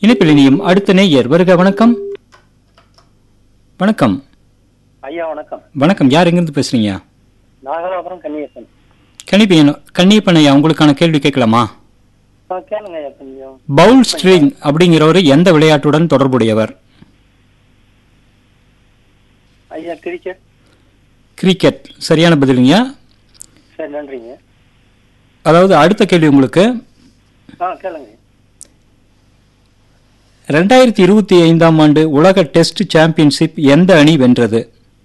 இணைப்பில் இனியும் அடுத்த நேயர் வருக வணக்கம் வணக்கம் ஐயா வணக்கம் வணக்கம் யார் எங்கிருந்து பேசுறீங்க நாகலாபுரம் கன்னியப்பன் கணிப்பையன் கண்ணியப்பன் ஐயா உங்களுக்கான கேள்வி கேட்கலாமா ஆ, கேளுங்க ஐயா கொஞ்சம் பவுல் ஸ்ட்ரிங் அப்படிங்கிறவர் எந்த விளையாட்டுடன் தொடர்புடையவர் ஐயா கிரிக்கெட் கிரிக்கெட் சரியான பதிலுங்க சரி நன்றிங்க அதாவது அடுத்த கேள்வி உங்களுக்கு ஆ கேளுங்க ரெண்டாயிரத்தி இருபத்தி ஐந்தாம் ஆண்டு உலக டெஸ்ட் சாம்பியன்ஷிப் எந்த அணி வென்றது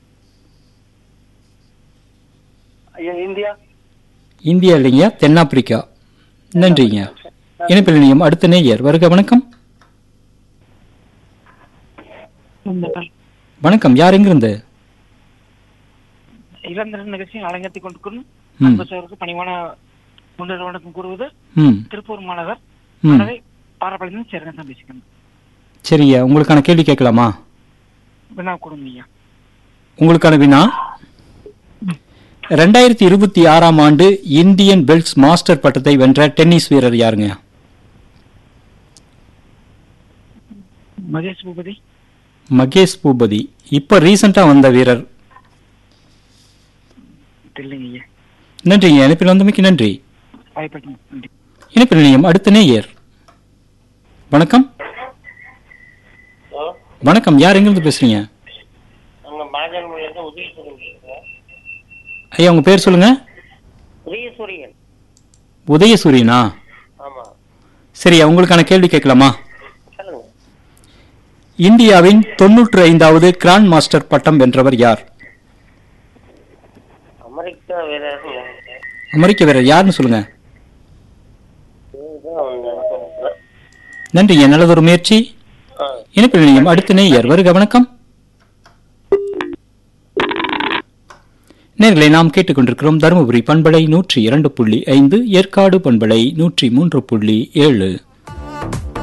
ஐயா இந்தியா இந்தியா இல்லைங்க தென்னாப்பிரிக்கா நன்றிங்க இணைப்பில் இனியும் அடுத்த நேயர் வருக வணக்கம் வணக்கம் யார் எங்கிருந்து இளந்திரன் நிகழ்ச்சியை அலங்கரித்துக் கொண்டிருக்கும் ம். அன்பசருக்கு பணிவான முன்னேற வணக்கம் கூறுவது ம் திருப்பூர் மாநகர் ம் மனதை பாரப்பாளையம் சேரங்க பேசிக்கணும் சரிங்க உங்களுக்கான கேள்வி கேட்கலாமா வினா கொடுங்க ஐயா உங்களுக்கான வினா ரெண்டாயிரத்தி இருபத்தி ஆறாம் ஆண்டு இந்தியன் பெல்ஸ் மாஸ்டர் பட்டத்தை வென்ற டென்னிஸ் வீரர் யாருங்க மகேஷ் பூபதி மகேஷ் பூபதி இப்ப ரீசெண்டா வந்த வீரர் தெரியலைங்க ஐயா நன்றிங்க இணைப்பில் வந்தமைக்கு நன்றி வாய்ப்பட்டு நன்றி இணைப்பில் இணையம் அடுத்த நேயர் வணக்கம் வணக்கம் யார் எங்கிருந்து பேசுறீங்க அங்க மாஜன்மொழியிலிருந்து உதயசூரியன் பேசுறேன் ஐயா உங்க பேர் சொல்லுங்க உதயசூரியன் உதயசூரியனா ஆமா சரியா உங்களுக்கான கேள்வி கேட்கலாமா சொல்லுங்க இந்தியாவின் தொன்னூற்று ஐந்தாவது கிராண்ட் மாஸ்டர் பட்டம் வென்றவர் யார் அமெரிக்கா வீரர் அமெரிக்க வீரர் யாருன்னு சொல்லுங்க நன்றிங்க நல்லதொரு முயற்சி இணைப்பில் இணையம் அடுத்த நேயர் வருக வணக்கம் நேர்களை நாம் கேட்டுக்கொண்டிருக்கிறோம் தருமபுரி பண்பலை நூற்றி இரண்டு புள்ளி ஐந்து ஏற்காடு பண்பலை நூற்றி மூன்று புள்ளி ஏழு